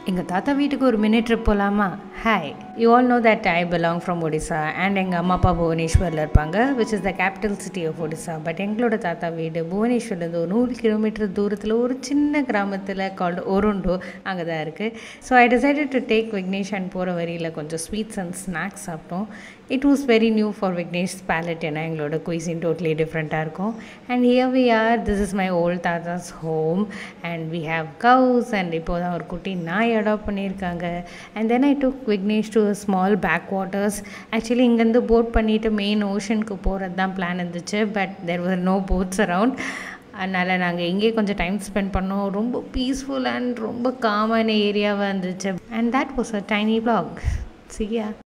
எங்கள் தாத்தா வீட்டுக்கு ஒரு மினி ட்ரிப் போகலாமா hi you all know that I belong from Odisha and எங்கள் அம்மா அப்பா புவனேஸ்வரில் இருப்பாங்க which is the capital city of Odisha but எங்களோட தாத்தா வீடு புவனேஸ்வர்லேருந்து ஒரு நூறு கிலோமீட்டர் தூரத்தில் ஒரு சின்ன கிராமத்தில் கால்டு ஒருண்டோ அங்கே தான் இருக்குது so I decided to take Vignesh and போகிற வரியில் கொஞ்சம் ஸ்வீட்ஸ் அண்ட் ஸ்நாக்ஸ் சாப்பிட்டோம் it was very new for Vignesh palate ஏன்னா எங்களோட குயிசின் டோட்லி டிஃப்ரெண்ட்டாக இருக்கும் and here we are this is my old தாத்தாஸ் home and we have cows and இப்போ தான் ஒரு குட்டி நாய் அடாப்ட் பண்ணியிருக்காங்க and then I took Vignesh to small backwaters actually இங்கேருந்து போட் பண்ணிவிட்டு மெயின் ஓஷனுக்கு போகிறது தான் பிளான் இருந்துச்சு but there were no boats around அதனால் நாங்கள் இங்கே கொஞ்சம் டைம் ஸ்பெண்ட் பண்ணோம் ரொம்ப பீஸ்ஃபுல் அண்ட் ரொம்ப காமான ஏரியாவாக இருந்துச்சு and that was a tiny black chia